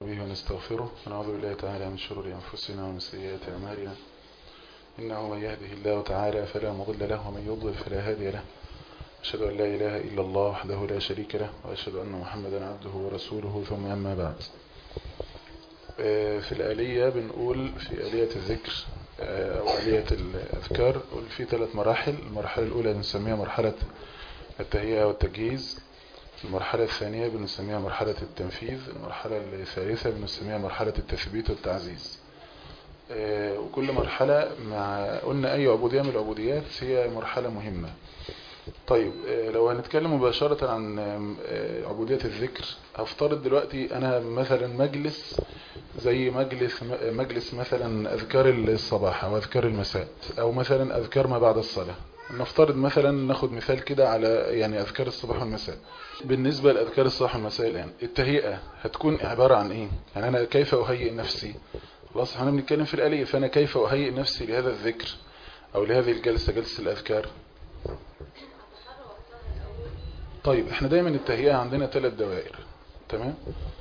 به ونستغفره ونعوذ بالله تعالى من شرور أنفسنا ومن سيئات أعمالنا إنه من يهده الله تعالى فلا مضل له ومن يضلل فلا هادي له أشهد أن لا إله إلا الله وحده لا شريك له وأشهد أن محمدا عبده ورسوله ثم أما بعد في الآلية بنقول في آلية الذكر أو آلية الأذكار نقول في ثلاث مراحل المرحلة الأولى بنسميها مرحلة التهيئة والتجهيز المرحلة الثانية بنسميها مرحلة التنفيذ المرحلة الثالثة بنسميها مرحلة التثبيت والتعزيز وكل مرحلة مع قلنا أي عبودية من العبوديات هي مرحلة مهمة طيب لو هنتكلم مباشرة عن عبودية الذكر هفترض دلوقتي أنا مثلا مجلس زي مجلس مجلس مثلا أذكار الصباح أو أذكار المساء أو مثلا أذكار ما بعد الصلاة نفترض مثلا ناخد مثال كده على يعني أذكار الصباح والمساء بالنسبة لأذكار الصباح والمساء الآن التهيئة هتكون عبارة عن إيه يعني أنا كيف أهيئ نفسي خلاص احنا بنتكلم في الآلية فأنا كيف أهيئ نفسي لهذا الذكر أو لهذه الجلسة جلسة الأذكار طيب احنا دايما التهيئة عندنا ثلاث دوائر تمام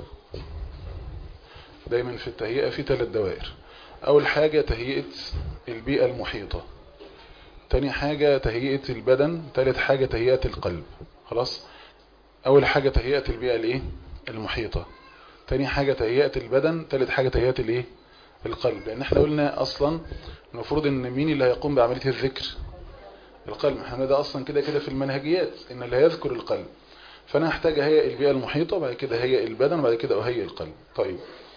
دايما في التهيئة في ثلاث دوائر اول حاجة تهيئة البيئة المحيطة تاني حاجة تهيئة البدن ثالث حاجة تهيئة القلب خلاص اول حاجة تهيئة البيئة الايه المحيطة تاني حاجة تهيئة البدن ثالث حاجة تهيئة الايه القلب لان احنا قلنا اصلا المفروض ان مين اللي هيقوم بعملية الذكر القلب احنا ده اصلا كده كده في المنهجيات ان اللي هيذكر القلب فانا هحتاج اهيئ البيئة المحيطة وبعد كده اهيئ البدن وبعد كده اهيئ القلب طيب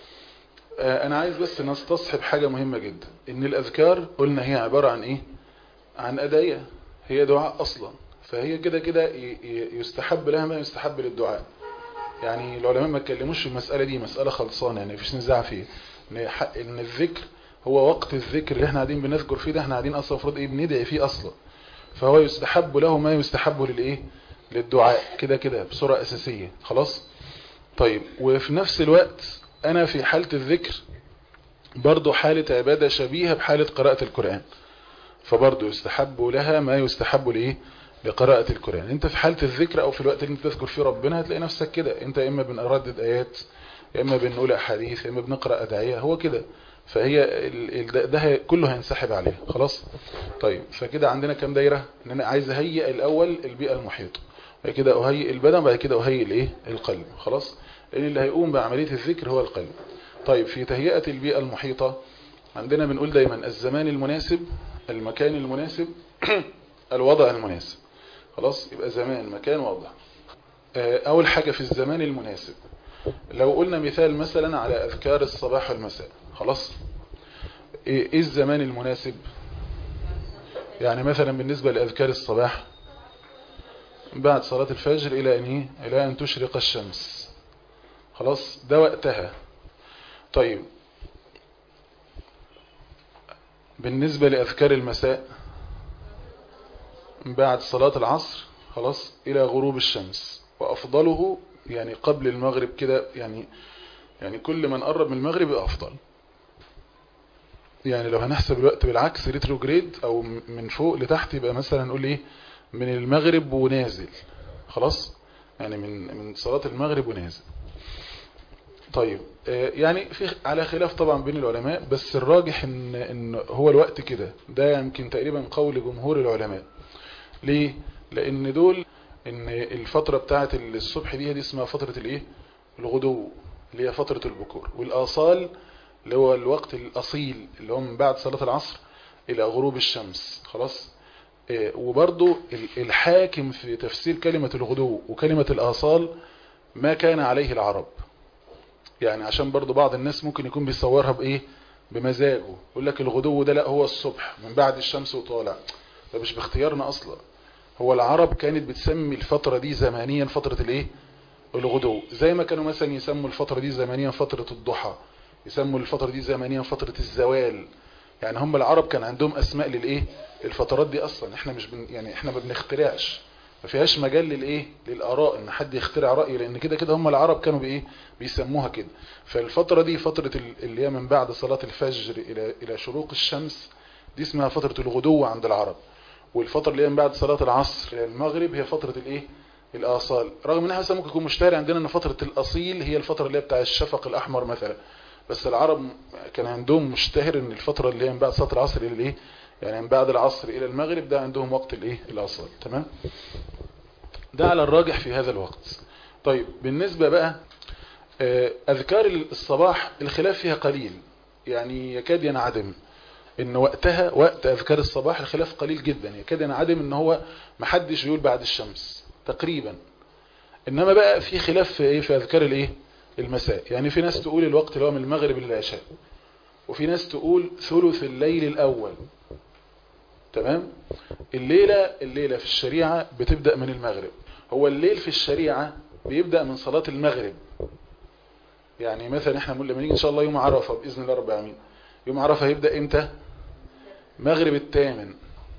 آه انا عايز بس نستصحب حاجة مهمة جدا ان الاذكار قلنا هي عبارة عن ايه عن ادعية هي دعاء اصلا فهي كده كده يستحب لها ما يستحب للدعاء يعني العلماء ما اتكلموش في المسألة دي مسألة خلصانة يعني مفيش نزاع فيه ان حق ان الذكر هو وقت الذكر اللي احنا قاعدين بنذكر فيه ده احنا قاعدين اصلا المفروض ايه بندعي فيه اصلا فهو يستحب له ما يستحب للايه للدعاء كده كده بصورة اساسية خلاص طيب وفي نفس الوقت انا في حالة الذكر برضو حالة عبادة شبيهة بحالة قراءة القرآن فبرضو يستحب لها ما يستحب لايه لقراءة القرآن انت في حالة الذكر او في الوقت اللي انت تذكر فيه ربنا هتلاقي نفسك كده انت اما بنردد ايات يا اما بنقول احاديث يا اما بنقرأ ادعية هو كده فهي ده كله هينسحب عليها خلاص طيب فكده عندنا كام دايرة ان انا عايز اهيئ الاول البيئة المحيطة بعد كده اهيئ البدن بعد كده اهيئ الايه القلب خلاص لان اللي هيقوم بعملية الذكر هو القلب طيب في تهيئة البيئة المحيطة عندنا بنقول دايما الزمان المناسب المكان المناسب الوضع المناسب خلاص يبقى زمان مكان وضع اول حاجة في الزمان المناسب لو قلنا مثال مثلا على اذكار الصباح والمساء خلاص ايه الزمان المناسب يعني مثلا بالنسبة لأذكار الصباح بعد صلاة الفجر إلى أن إيه؟ إلى أن تشرق الشمس خلاص ده وقتها طيب بالنسبة لأذكار المساء بعد صلاة العصر خلاص إلى غروب الشمس وأفضله يعني قبل المغرب كده يعني يعني كل من قرب من المغرب أفضل يعني لو هنحسب الوقت بالعكس ريتروجريد او من فوق لتحت يبقى مثلا نقول ايه من المغرب ونازل خلاص يعني من من صلاة المغرب ونازل طيب يعني في على خلاف طبعا بين العلماء بس الراجح ان ان هو الوقت كده ده يمكن تقريبا قول جمهور العلماء ليه لان دول ان الفترة بتاعه الصبح دي دي اسمها فترة الايه الغدو اللي هي فترة البكور والاصال اللي هو الوقت الأصيل اللي هو من بعد صلاة العصر إلى غروب الشمس خلاص إيه وبرضو الحاكم في تفسير كلمة الغدو وكلمة الآصال ما كان عليه العرب يعني عشان برضو بعض الناس ممكن يكون بيصورها بإيه بمزاجه يقول لك الغدو ده لا هو الصبح من بعد الشمس وطالع ده مش باختيارنا أصلا هو العرب كانت بتسمي الفترة دي زمانيا فترة الايه الغدو زي ما كانوا مثلا يسموا الفترة دي زمانيا فترة الضحى يسموا الفترة دي زمانيا فترة الزوال يعني هم العرب كان عندهم اسماء للايه الفترات دي اصلا احنا مش بن يعني احنا ما بنخترعش ما فيهاش مجال للايه للاراء ان حد يخترع راي لان كده كده هم العرب كانوا بايه بيسموها كده فالفترة دي فترة اللي هي من بعد صلاة الفجر الى الى شروق الشمس دي اسمها فترة الغدو عند العرب والفترة اللي هي من بعد صلاة العصر الى المغرب هي فترة الايه الاصال رغم انها مثلا ممكن يكون مشتهر عندنا ان فتره الاصيل هي الفتره اللي هي بتاع الشفق الاحمر مثلا بس العرب كان عندهم مشتهر ان الفتره اللي هي من بعد صلاه العصر الى الايه يعني من بعد العصر الى المغرب ده عندهم وقت الايه الاصال تمام ده على الراجح في هذا الوقت طيب بالنسبه بقى اذكار الصباح الخلاف فيها قليل يعني يكاد ينعدم ان وقتها وقت اذكار الصباح الخلاف قليل جدا يكاد ينعدم ان هو محدش يقول بعد الشمس تقريبا انما بقى في خلاف في ايه في اذكار الايه المساء يعني في ناس تقول الوقت اللي هو من المغرب للعشاء وفي ناس تقول ثلث الليل الاول تمام الليلة الليلة في الشريعة بتبدأ من المغرب هو الليل في الشريعة بيبدأ من صلاة المغرب يعني مثلا احنا لما نيجي ان شاء الله يوم عرفة بإذن الله رب العالمين يوم عرفة هيبدأ امتى مغرب الثامن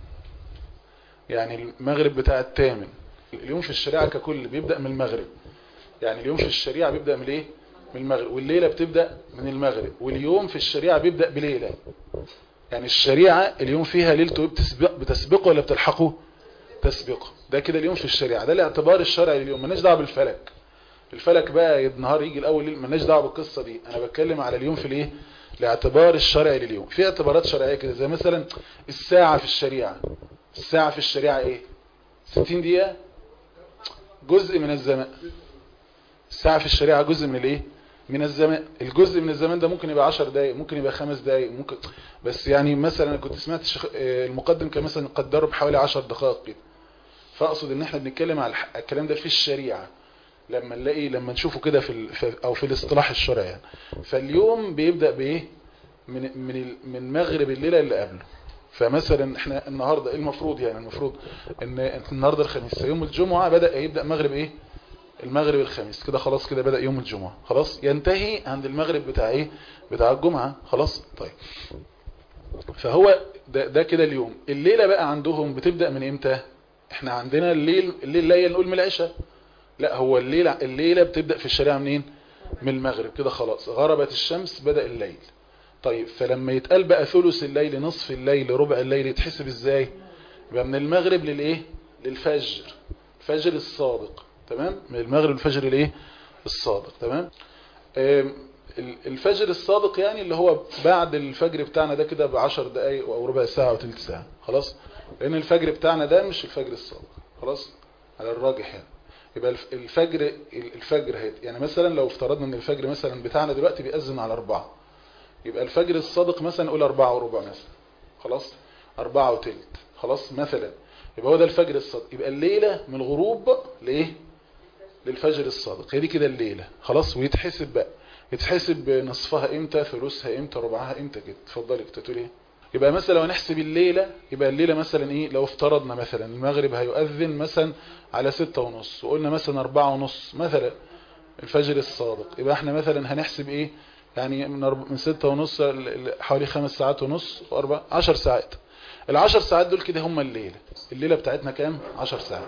يعني المغرب بتاع الثامن اليوم في الشريعة ككل بيبدأ من المغرب يعني اليوم في الشريعة بيبدأ من ايه من المغرب والليلة بتبدأ من المغرب واليوم في الشريعة بيبدأ بليلة يعني الشريعة اليوم فيها ليلته بتسبق بتسبقه ولا بتلحقه تسبقه ده كده اليوم في الشريعة ده الاعتبار الشرعي لليوم مالناش دعوه بالفلك الفلك بقى النهار يجي الاول ليل مالناش دعوه بالقصه دي انا بتكلم على اليوم في الايه الاعتبار الشرعي لليوم في اعتبارات شرعيه كده زي مثلا الساعه في الشريعه الساعه في الشريعه ايه 60 دقيقه جزء من الزمان الساعه في الشريعه جزء من الايه من الزمان الجزء من الزمان ده ممكن يبقى 10 دقايق ممكن يبقى 5 دقايق ممكن بس يعني مثلا انا كنت سمعت الشخ... المقدم كان مثلا قدره بحوالي 10 دقائق كده فاقصد ان احنا بنتكلم على الكلام ده في الشريعه لما نلاقي لما نشوفه كده في, ال... في او في الاصطلاح الشرعي يعني. فاليوم بيبدا بايه من من من مغرب الليله اللي قبله فمثلا احنا النهارده ايه المفروض يعني المفروض ان النهارده الخميس يوم الجمعه بدا يبدا مغرب ايه المغرب الخميس كده خلاص كده بدأ يوم الجمعة خلاص ينتهي عند المغرب بتاع ايه بتاع الجمعة خلاص طيب فهو ده, ده كده اليوم الليلة بقى عندهم بتبدأ من امتى احنا عندنا الليل الليل لا نقول من العشاء لا هو الليلة الليلة بتبدأ في الشريعة منين من المغرب كده خلاص غربت الشمس بدأ الليل طيب فلما يتقال بقى ثلث الليل نصف الليل ربع الليل يتحسب ازاي يبقى من المغرب للايه للفجر الفجر الصادق تمام من المغرب الفجر الايه الصادق تمام الفجر الصادق يعني اللي هو بعد الفجر بتاعنا ده كده بعشر دقايق او ربع ساعة او تلت ساعة خلاص لان الفجر بتاعنا ده مش الفجر الصادق خلاص على الراجح يعني يبقى الفجر الفجر هيت يعني مثلا لو افترضنا ان الفجر مثلا بتاعنا دلوقتي بيأذن على أربعة يبقى الفجر الصادق مثلا نقول أربعة وربع مثلا خلاص أربعة وتلت خلاص مثلا يبقى هو ده الفجر الصادق يبقى الليلة من الغروب لإيه للفجر الصادق هي دي كده الليلة خلاص ويتحسب بقى يتحسب نصفها امتى ثلثها امتى ربعها امتى كده اتفضلي كنت تقول ايه يبقى مثلا لو نحسب الليلة يبقى الليلة مثلا ايه لو افترضنا مثلا المغرب هيؤذن مثلا على ستة ونص وقلنا مثلا أربعة ونص مثلا الفجر الصادق يبقى احنا مثلا هنحسب ايه يعني من من ستة ونص حوالي خمس ساعات ونص واربع عشر ساعات العشر ساعات دول كده هم الليلة الليلة بتاعتنا كام عشر ساعات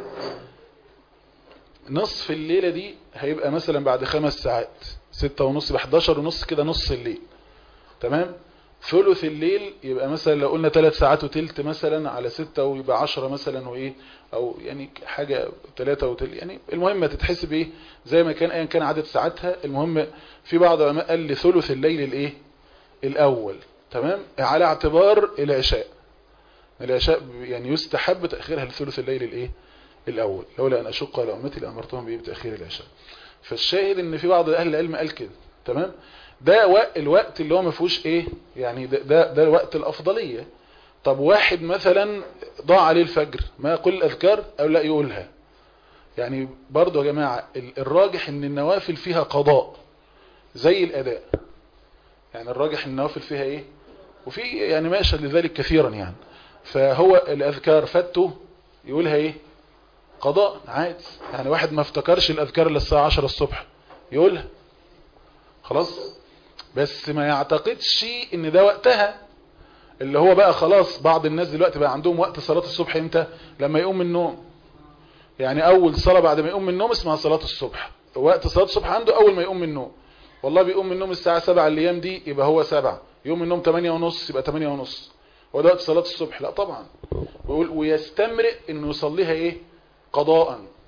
نصف الليلة دي هيبقى مثلا بعد خمس ساعات ستة ونص بحداشر ونص كده نص الليل تمام ثلث الليل يبقى مثلا لو قلنا ثلاث ساعات وتلت مثلا على ستة ويبقى عشرة مثلا وايه او يعني حاجة ثلاثة وتلت يعني المهم تتحسب ايه زي ما كان ايا كان عدد ساعاتها المهم في بعض العلماء قال لي ثلث الليل الايه الاول تمام على اعتبار العشاء العشاء يعني يستحب تأخيرها لثلث الليل الايه الاول لولا ان اشق على امتي لامرتهم بايه بتاخير العشاء فالشاهد ان في بعض اهل العلم قال كده تمام ده الوقت اللي هو ما فيهوش ايه يعني ده ده, ده الوقت الافضليه طب واحد مثلا ضاع عليه الفجر ما يقول الاذكار او لا يقولها يعني برضه يا جماعه الراجح ان النوافل فيها قضاء زي الاداء يعني الراجح ان النوافل فيها ايه وفي يعني ما يشهد لذلك كثيرا يعني فهو الاذكار فته يقولها ايه قضاء عادي يعني واحد ما افتكرش الاذكار الا الساعه 10 الصبح يقولها خلاص بس ما يعتقدش ان ده وقتها اللي هو بقى خلاص بعض الناس دلوقتي بقى عندهم وقت صلاة الصبح امتى لما يقوم من النوم يعني اول صلاة بعد ما يقوم من النوم اسمها صلاة الصبح وقت صلاة الصبح عنده اول ما يقوم من النوم والله بيقوم من النوم الساعة 7 الايام دي يبقى هو 7 يقوم من النوم 8 ونص يبقى 8 ونص هو ده وقت صلاة الصبح لا طبعا ويستمرئ انه يصليها ايه قضاء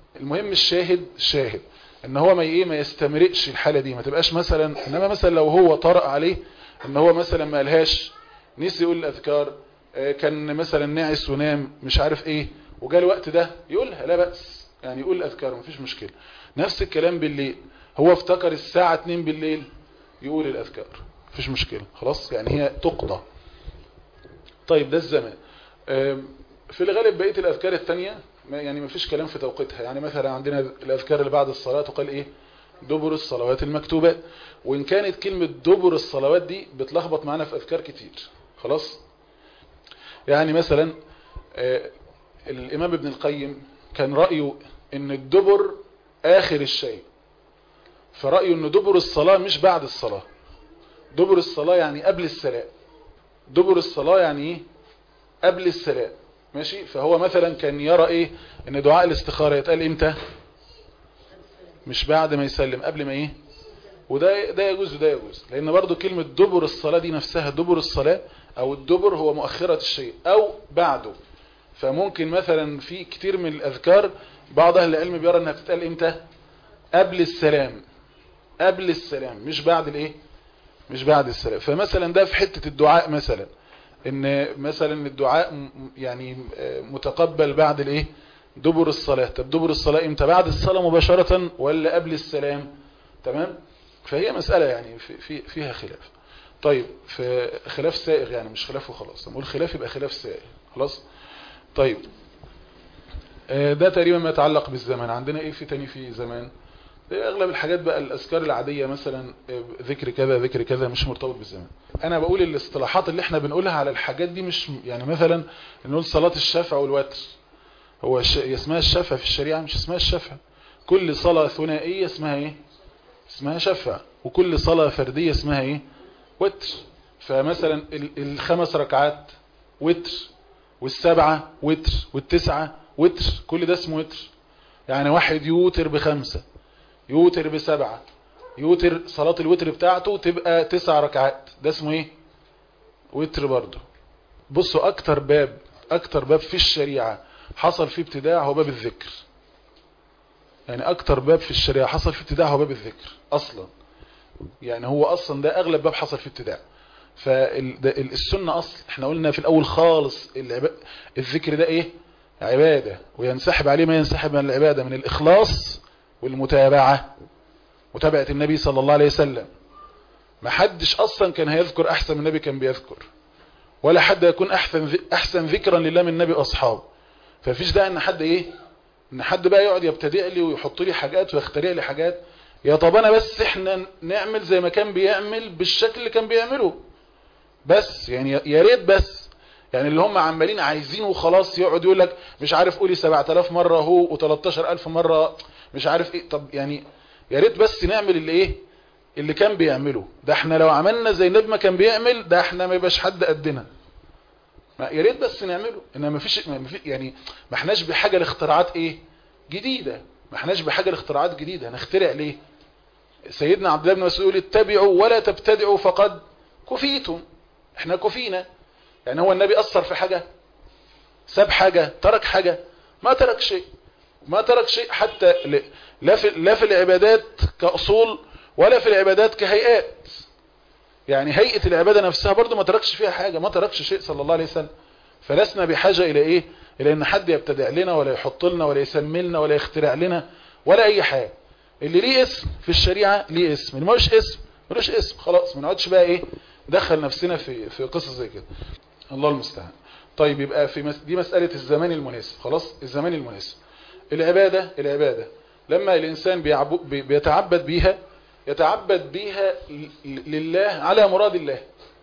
المهم الشاهد شاهد ان هو ما ايه ما يستمرئش الحالة دي ما تبقاش مثلا انما مثلا لو هو طرأ عليه ان هو مثلا ما قالهاش نسي يقول الاذكار آه، كان مثلا ناعس ونام مش عارف ايه وجاء الوقت ده يقولها لا بأس يعني يقول الاذكار مفيش مشكلة نفس الكلام بالليل هو افتكر الساعة 2 بالليل يقول الاذكار مفيش مشكلة خلاص يعني هي تقضى طيب ده الزمان آم، في الغالب بقية الأذكار التانية ما- يعني مفيش كلام في توقيتها يعني مثلا عندنا الأذكار اللي بعد الصلاة تقال إيه دبر الصلوات المكتوبة وإن كانت كلمة دبر الصلوات دي بتلخبط معانا في أذكار كتير خلاص يعني مثلا آه، الإمام ابن القيم كان رأيه إن الدبر آخر الشيء فرأيه إن دبر الصلاة مش بعد الصلاة دبر الصلاة يعني قبل السلام دبر الصلاة يعني ايه قبل السلام ماشي فهو مثلا كان يرى ايه ان دعاء الاستخارة يتقال امتى مش بعد ما يسلم قبل ما ايه وده ده يجوز وده يجوز لان برضو كلمة دبر الصلاة دي نفسها دبر الصلاة او الدبر هو مؤخرة الشيء او بعده فممكن مثلا في كتير من الاذكار بعض اهل العلم بيرى انها بتتقال امتى قبل السلام قبل السلام مش بعد الايه مش بعد السلام فمثلا ده في حتة الدعاء مثلا ان مثلا الدعاء م- يعني آه، متقبل بعد الايه دبر الصلاة طب دبر الصلاة امتى بعد الصلاة مباشرة ولا قبل السلام تمام فهي مسألة يعني في في فيها خلاف طيب في خلاف سائغ يعني مش خلاف وخلاص نقول خلاف يبقى خلاف سائغ خلاص طيب آه، ده تقريبا ما يتعلق بالزمان عندنا ايه في تاني في زمان اغلب الحاجات بقى الاذكار العاديه مثلا آه، ذكر كذا ذكر كذا مش مرتبط بالزمان انا بقول الاصطلاحات اللي احنا بنقولها على الحاجات دي مش يعني مثلا نقول صلاه الشفع والوتر هو الش... اسمها الشفع في الشريعه مش اسمها الشفع كل صلاه ثنائيه اسمها ايه اسمها شفع وكل صلاه فرديه اسمها ايه وتر فمثلا ال- الخمس ركعات وتر والسبعه وتر والتسعه وتر كل ده اسمه وتر يعني واحد يوتر بخمسه يوتر بسبعة يوتر صلاة الوتر بتاعته تبقى تسع ركعات ده اسمه ايه وتر برضه بصوا اكتر باب اكتر باب في الشريعة حصل فيه ابتداع هو باب الذكر يعني اكتر باب في الشريعة حصل فيه ابتداع هو باب الذكر اصلا يعني هو اصلا ده اغلب باب حصل فيه ابتداع فالسنة اصل احنا قلنا في الاول خالص العب... الذكر ده ايه عبادة وينسحب عليه ما ينسحب من العبادة من الاخلاص والمتابعة متابعة النبي صلى الله عليه وسلم ما حدش اصلا كان هيذكر احسن من النبي كان بيذكر ولا حد يكون احسن احسن ذكرا لله من النبي واصحابه ففيش داعي ان حد ايه ان حد بقى يقعد يبتدئ لي ويحط لي حاجات ويخترع لي حاجات يا طب انا بس احنا نعمل زي ما كان بيعمل بالشكل اللي كان بيعمله بس يعني يا ريت بس يعني اللي هم عمالين عايزين وخلاص يقعد يقول لك مش عارف قولي 7000 مرة هو و13000 مرة مش عارف ايه طب يعني يا ريت بس نعمل اللي ايه اللي كان بيعمله ده احنا لو عملنا زي النبي ما كان بيعمل ده احنا ما يبقاش حد قدنا ما يا ريت بس نعمله انما ما فيش ما في يعني ما احناش بحاجه لاختراعات ايه جديده ما احناش بحاجه لاختراعات جديده هنخترع ليه سيدنا عبد الله بن مسعود يقول اتبعوا ولا تبتدعوا فقد كفيتم احنا كفينا يعني هو النبي اثر في حاجه ساب حاجه ترك حاجه ما ترك شيء ما ترك شيء حتى ل- لا في لا في العبادات كاصول ولا في العبادات كهيئات يعني هيئة العبادة نفسها برضو ما تركش فيها حاجة ما تركش شيء صلى الله عليه وسلم فلسنا بحاجة إلى إيه إلى أن حد يبتدع لنا ولا يحط لنا ولا يسمي لنا ولا يخترع لنا ولا أي حاجة اللي ليه اسم في الشريعة ليه اسم اللي ملوش اسم ملوش اسم خلاص ما نقعدش بقى إيه دخل نفسنا في في قصص زي كده الله المستعان طيب يبقى في مس... دي مسألة الزمان المناسب خلاص الزمان المناسب العبادة العبادة لما الإنسان بيعب... بي- بيتعبد بيها يتعبد بيها ل- لله على مراد الله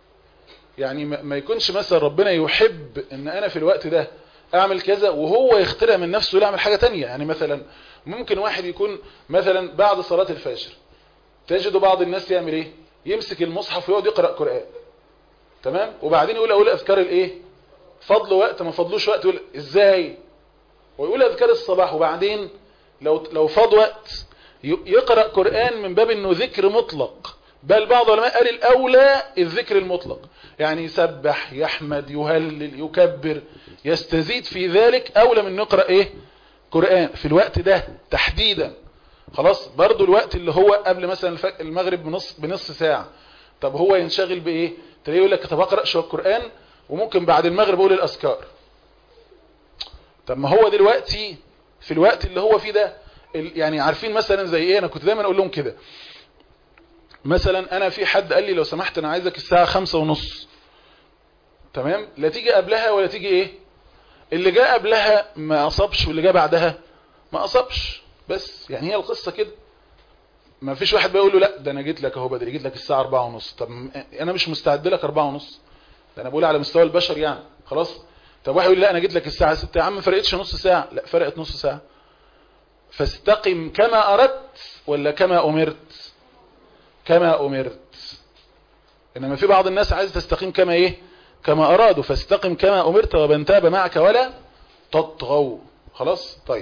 يعني ما ما يكونش مثلا ربنا يحب ان انا في الوقت ده اعمل كذا وهو يخترع من نفسه يعمل حاجة تانية يعني مثلا ممكن واحد يكون مثلا بعد صلاة الفجر تجد بعض الناس يعمل ايه يمسك المصحف ويقعد يقرأ قرآن تمام وبعدين يقول اقول اذكار الايه فضل وقت ما فضلوش وقت يقول ازاي ويقول اذكار الصباح وبعدين لو لو فاض وقت ي- يقرأ قرآن من باب انه ذكر مطلق بل بعض العلماء قال الاولى الذكر المطلق يعني يسبح يحمد يهلل يكبر يستزيد في ذلك اولى من نقرأ ايه قرآن في الوقت ده تحديدا خلاص برضو الوقت اللي هو قبل مثلا الف- المغرب بنص بنص ساعة طب هو ينشغل بايه تلاقيه يقول لك طب اقرا شويه قرآن وممكن بعد المغرب اقول الاذكار طب ما هو دلوقتي في الوقت اللي هو فيه ده ال- يعني عارفين مثلا زي ايه انا كنت دايما اقول لهم كده مثلا انا في حد قال لي لو سمحت انا عايزك الساعة خمسة ونص تمام لا تيجي قبلها ولا تيجي ايه اللي جاء قبلها ما اصابش واللي جاء بعدها ما اصابش بس يعني هي القصة كده ما فيش واحد بيقول له لا ده انا جيت لك اهو بدري جيت لك الساعة أربعة ونص طب م- انا مش مستعد لك أربعة ونص ده انا بقول على مستوى البشر يعني خلاص طب واحد يقول لا انا جيت لك الساعة 6 يا عم ما فرقتش نص ساعة لا فرقت نص ساعة فاستقم كما اردت ولا كما امرت كما امرت انما في بعض الناس عايز تستقيم كما ايه كما ارادوا فاستقم كما امرت ومن تاب معك ولا تطغوا خلاص طيب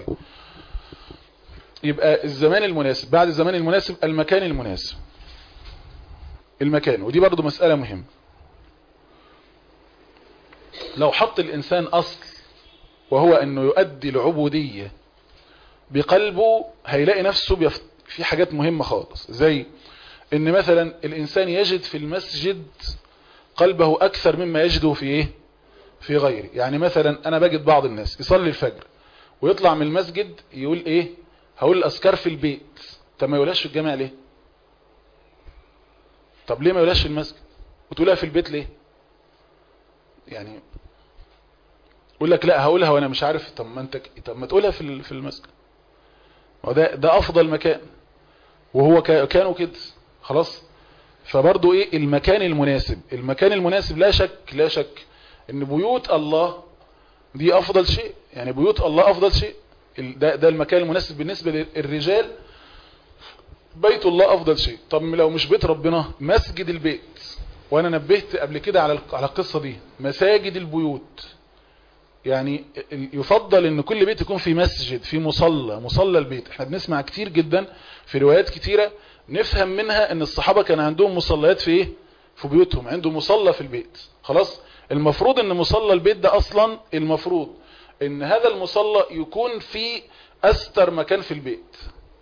يبقى الزمان المناسب بعد الزمان المناسب المكان المناسب المكان ودي برضو مسألة مهمة لو حط الإنسان أصل وهو أنه يؤدي العبودية بقلبه هيلاقي نفسه بيف... في حاجات مهمة خالص زي ان مثلا الإنسان يجد في المسجد قلبه أكثر مما يجده في إيه في غيره يعني مثلا أنا بجد بعض الناس يصلي الفجر ويطلع من المسجد يقول إيه هقول الأذكار في البيت طب ما يقولهاش في الجامع ليه طب ليه ما يقولهاش في المسجد وتقولها في البيت ليه يعني يقول لك لا هقولها وانا مش عارف طب ما انت طب ما تقولها في في المسجد وده ده افضل مكان وهو كانوا كده خلاص فبرضه ايه المكان المناسب المكان المناسب لا شك لا شك ان بيوت الله دي افضل شيء يعني بيوت الله افضل شيء ده, ده المكان المناسب بالنسبة للرجال بيت الله افضل شيء طب لو مش بيت ربنا مسجد البيت وانا نبهت قبل كده على على القصة دي مساجد البيوت يعني يفضل ان كل بيت يكون في مسجد في مصلى مصلى البيت احنا بنسمع كتير جدا في روايات كتيرة نفهم منها ان الصحابة كان عندهم مصليات في ايه في بيوتهم عنده مصلى في البيت خلاص المفروض ان مصلى البيت ده اصلا المفروض ان هذا المصلى يكون في استر مكان في البيت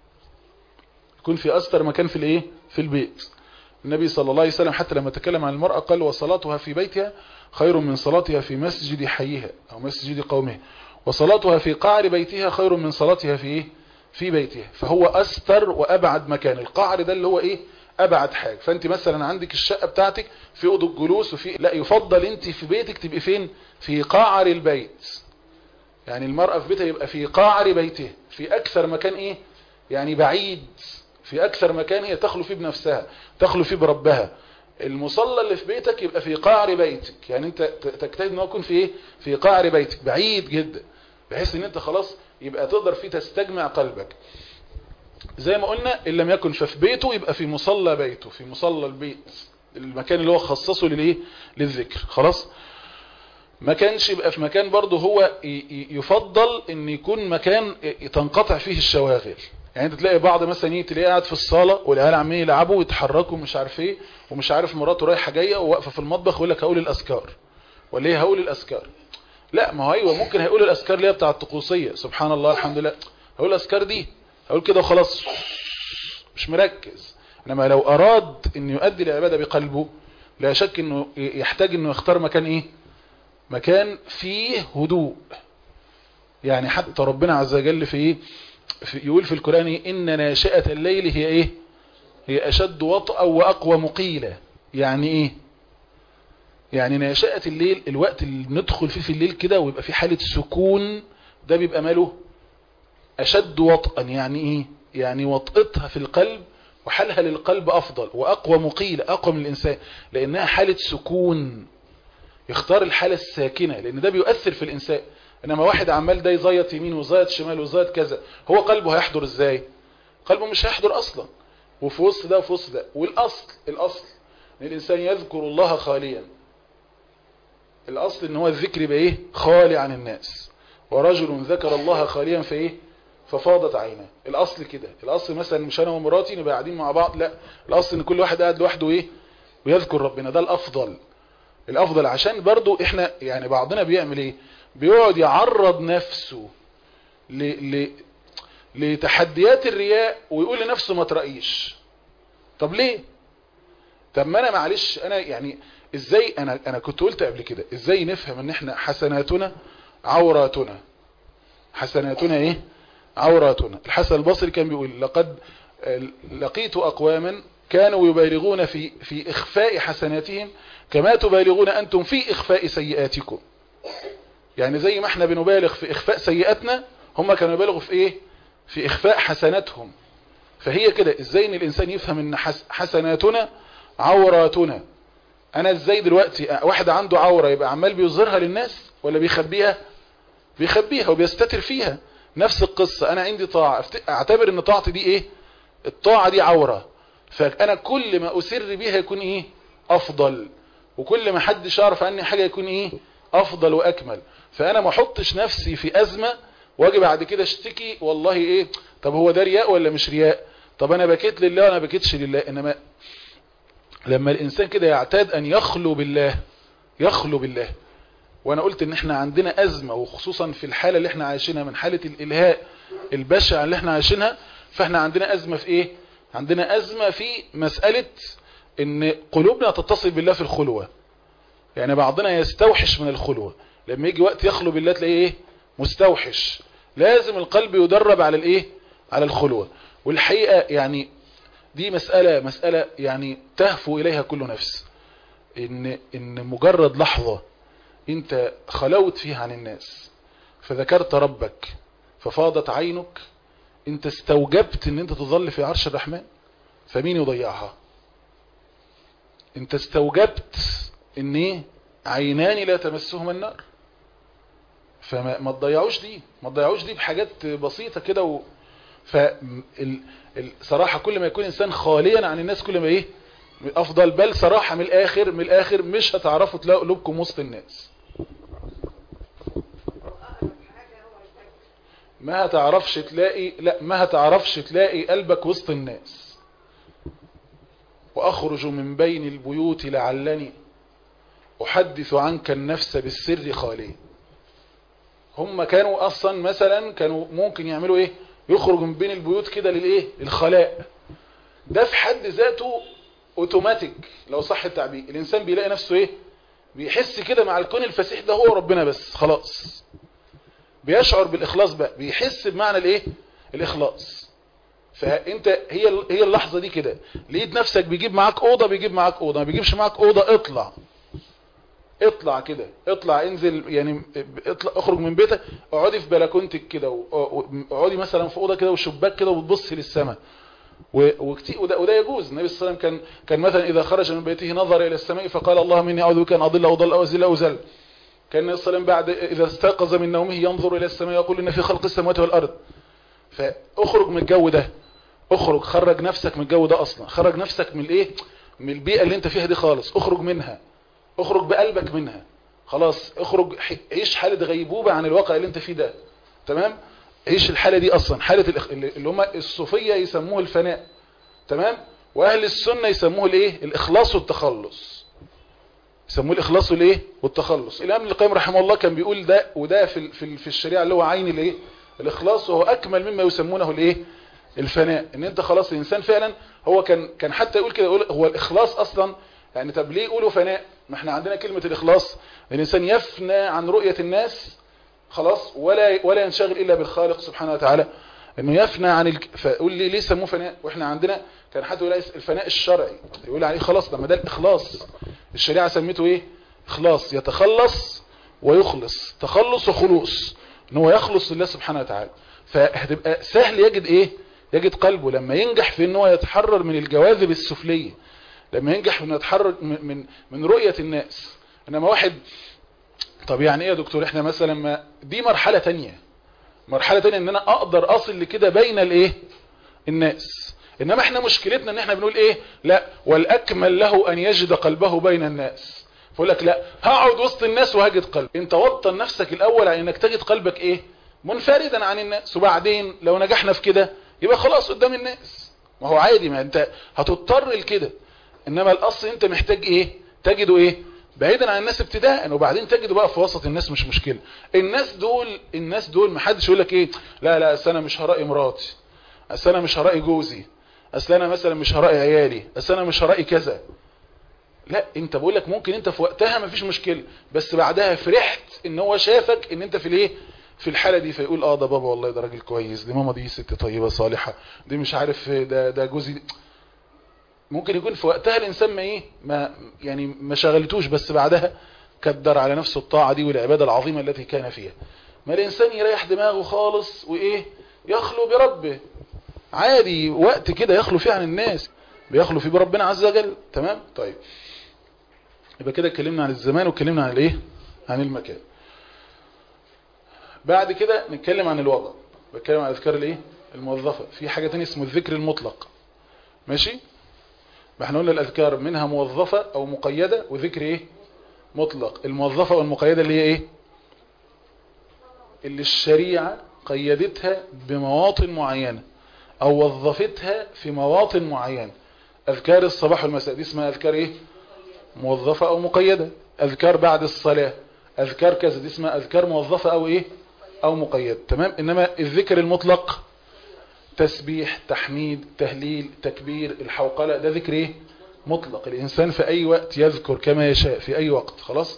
يكون في استر مكان في الايه في البيت النبي صلى الله عليه وسلم حتى لما تكلم عن المرأة قال وصلاتها في بيتها خير من صلاتها في مسجد حيها او مسجد قومها وصلاتها في قعر بيتها خير من صلاتها في ايه في بيتها فهو استر وابعد مكان القعر ده اللي هو ايه ابعد حاجة فانت مثلا عندك الشقة بتاعتك في اوضه الجلوس وفي لا يفضل انت في بيتك تبقي فين في قعر البيت يعني المرأة في بيتها يبقى في قعر بيته في اكثر مكان ايه يعني بعيد في اكثر مكان هي تخلو فيه بنفسها تخلو فيه بربها المصلى اللي في بيتك يبقى في قعر بيتك يعني انت تجتهد ان هو يكون في ايه في قعر بيتك بعيد جدا بحيث ان انت خلاص يبقى تقدر فيه تستجمع قلبك زي ما قلنا ان لم يكن ففي بيته يبقى في مصلى بيته في مصلى البيت المكان اللي هو خصصه للايه للذكر خلاص ما كانش يبقى في مكان برضه هو يفضل ان يكون مكان تنقطع فيه الشواغل يعني انت تلاقي بعض مثلا ايه تلاقيه قاعد في الصاله والعيال عمالين يلعبوا ويتحركوا ومش عارف ايه ومش عارف مراته رايحه جايه وواقفه في المطبخ ويقول لك هقول الاذكار ولا ايه هقول الاذكار لا ما هو ايوه ممكن هيقول الاذكار اللي هي بتاعه الطقوسيه سبحان الله الحمد لله هقول الاذكار دي هقول كده وخلاص مش مركز انما لو اراد ان يؤدي العباده بقلبه لا شك انه يحتاج انه يختار مكان ايه مكان فيه هدوء يعني حتى ربنا عز وجل في ايه في يقول في القرآن إن ناشئة الليل هي إيه هي أشد وطأ وأقوى مقيلة يعني إيه يعني ناشئة الليل الوقت اللي ندخل فيه في الليل كده ويبقى في حالة سكون ده بيبقى ماله أشد وطئا يعني إيه يعني وطئتها في القلب وحالها للقلب أفضل وأقوى مقيلة أقوى من الإنسان لأنها حالة سكون يختار الحالة الساكنة لأن ده بيؤثر في الإنسان انما واحد عمال ده يزيط يمين ويزيط شمال ويزيط كذا هو قلبه هيحضر ازاي قلبه مش هيحضر اصلا وفي وسط ده وفي وسط ده والاصل الاصل ان الانسان يذكر الله خاليا الاصل ان هو الذكر يبقى ايه خالي عن الناس ورجل ذكر الله خاليا في ايه ففاضت عينه الاصل كده الاصل مثلا مش انا ومراتي نبقى قاعدين مع بعض لا الاصل ان كل واحد قاعد لوحده ايه ويذكر ربنا ده الافضل الافضل عشان برضو احنا يعني بعضنا بيعمل ايه بيقعد يعرض نفسه ل... ل... لتحديات الرياء ويقول لنفسه ما ترأيش طب ليه طب ما انا معلش انا يعني ازاي انا انا كنت قلت قبل كده ازاي نفهم ان احنا حسناتنا عوراتنا حسناتنا ايه عوراتنا الحسن البصري كان بيقول لقد لقيت اقواما كانوا يبالغون في في اخفاء حسناتهم كما تبالغون انتم في اخفاء سيئاتكم يعني زي ما احنا بنبالغ في اخفاء سيئاتنا هم كانوا يبالغوا في ايه في اخفاء حسناتهم فهي كده ازاي ان الانسان يفهم ان حسناتنا عوراتنا انا ازاي دلوقتي واحد عنده عورة يبقى عمال بيظهرها للناس ولا بيخبيها بيخبيها وبيستتر فيها نفس القصة انا عندي طاعة اعتبر ان طاعتي دي ايه الطاعة دي عورة فانا كل ما اسر بيها يكون ايه افضل وكل ما حدش يعرف عني حاجة يكون ايه افضل واكمل فانا ما احطش نفسي في ازمة واجي بعد كده اشتكي والله ايه طب هو ده رياء ولا مش رياء طب انا بكيت لله وانا بكيتش لله انما لما الانسان كده يعتاد ان يخلو بالله يخلو بالله وانا قلت ان احنا عندنا ازمة وخصوصا في الحالة اللي احنا عايشينها من حالة الالهاء البشع اللي احنا عايشينها فاحنا عندنا ازمة في ايه عندنا ازمة في مسألة ان قلوبنا تتصل بالله في الخلوة يعني بعضنا يستوحش من الخلوة لما يجي وقت يخلو بالله تلاقيه ايه مستوحش لازم القلب يدرب على الايه على الخلوة والحقيقة يعني دي مسألة مسألة يعني تهفو إليها كل نفس إن, إن مجرد لحظة أنت خلوت فيها عن الناس فذكرت ربك ففاضت عينك أنت استوجبت أن أنت تظل في عرش الرحمن فمين يضيعها أنت استوجبت أن إيه عينان لا تمسهما النار فما ما تضيعوش دي ما تضيعوش دي بحاجات بسيطة كده و... فالصراحة كل ما يكون إنسان خاليا عن الناس كل ما إيه أفضل بل صراحة من الآخر من الآخر مش هتعرفوا تلاقوا قلوبكم وسط الناس ما هتعرفش تلاقي لا ما هتعرفش تلاقي قلبك وسط الناس وأخرج من بين البيوت لعلني أحدث عنك النفس بالسر خالي هم كانوا أصلا مثلا كانوا ممكن يعملوا إيه يخرجوا من بين البيوت كده للايه للخلاء ده في حد ذاته اوتوماتيك لو صح التعبير الانسان بيلاقي نفسه ايه بيحس كده مع الكون الفسيح ده هو ربنا بس خلاص بيشعر بالاخلاص بقى بيحس بمعنى الايه الاخلاص فانت هي هي اللحظه دي كده لقيت نفسك بيجيب معاك اوضه بيجيب معاك اوضه ما بيجيبش معاك اوضه اطلع اطلع كده اطلع انزل يعني اطلع اخرج من بيتك اقعدي في بلكونتك كده اقعدي مثلا في اوضه كده وشباك كده وتبصي للسماء وكتير وده, وده يجوز النبي صلى الله عليه وسلم كان كان مثلا اذا خرج من بيته نظر الى السماء فقال اللهم اني اعوذ بك ان اضل او ضل او ازل او زل كان النبي صلى الله عليه وسلم بعد اذا استيقظ من نومه ينظر الى السماء يقول ان في خلق السماوات والارض فاخرج من الجو ده اخرج خرج نفسك من الجو ده اصلا خرج نفسك من الايه من البيئه اللي انت فيها دي خالص اخرج منها اخرج بقلبك منها خلاص اخرج عيش حالة غيبوبة عن الواقع اللي انت فيه ده تمام عيش الحالة دي اصلا حالة اللي هم الصوفية يسموه الفناء تمام واهل السنة يسموه الايه الاخلاص والتخلص يسموه الاخلاص والايه والتخلص الامام ابن القيم رحمه الله كان بيقول ده وده في في, في الشريعه اللي هو عين الايه الاخلاص وهو اكمل مما يسمونه الايه الفناء ان انت خلاص الانسان فعلا هو كان كان حتى يقول كده يقول هو الاخلاص اصلا يعني طب ليه يقولوا فناء ما احنا عندنا كلمة الاخلاص الانسان يفنى عن رؤية الناس خلاص ولا ولا ينشغل الا بالخالق سبحانه وتعالى انه يفنى عن ال... فقول لي ليه سموه فناء واحنا عندنا كان حد يقول الفناء الشرعي يقول عليه خلاص لما ده الاخلاص الشريعه سميته ايه اخلاص يتخلص ويخلص تخلص وخلوص ان هو يخلص لله سبحانه وتعالى فهتبقى سهل يجد ايه يجد قلبه لما ينجح في ان هو يتحرر من الجواذب السفليه لما ينجح في انه يتحرر من من, من رؤيه الناس انما واحد طب يعني ايه يا دكتور احنا مثلا ما دي مرحله تانية مرحله تانية ان انا اقدر اصل لكده بين الايه الناس انما احنا مشكلتنا ان احنا بنقول ايه لا والاكمل له ان يجد قلبه بين الناس فيقول لك لا هقعد وسط الناس وهجد قلب انت وطن نفسك الاول على انك تجد قلبك ايه منفردا عن الناس وبعدين لو نجحنا في كده يبقى خلاص قدام الناس ما هو عادي ما انت هتضطر لكده انما الاصل انت محتاج ايه تجده ايه بعيدا عن الناس ابتداء وبعدين تجده بقى في وسط الناس مش مشكله الناس دول الناس دول ما حدش يقول لك ايه لا لا اصل انا مش هرائي مراتي اصل انا مش هرائي جوزي اصل انا مثلا مش هرائي عيالي اصل انا مش هرائي كذا لا انت بقول لك ممكن انت في وقتها ما فيش مشكله بس بعدها فرحت ان هو شافك ان انت في الايه في الحاله دي فيقول اه ده بابا والله ده راجل كويس دي ماما دي ست طيبه صالحه دي مش عارف ده ده جوزي ممكن يكون في وقتها الانسان ما ايه ما يعني ما شغلتوش بس بعدها كدر على نفسه الطاعه دي والعباده العظيمه التي كان فيها ما الانسان يريح دماغه خالص وايه يخلو بربه عادي وقت كده يخلو فيه عن الناس بيخلو فيه بربنا عز وجل تمام طيب يبقى كده اتكلمنا عن الزمان واتكلمنا عن الايه عن المكان بعد كده نتكلم عن الوضع بتكلم عن اذكار الايه الموظفه في حاجه ثانيه اسمه الذكر المطلق ماشي احنا قلنا الاذكار منها موظفه او مقيده وذكر ايه مطلق الموظفه والمقيده اللي هي ايه اللي الشريعه قيدتها بمواطن معينه او وظفتها في مواطن معينه اذكار الصباح والمساء دي اسمها اذكار ايه موظفه او مقيده اذكار بعد الصلاه اذكار كذا دي اسمها اذكار موظفه او ايه او مقيد تمام انما الذكر المطلق تسبيح تحميد تهليل تكبير الحوقلة ده ذكر ايه مطلق الانسان في اي وقت يذكر كما يشاء في اي وقت خلاص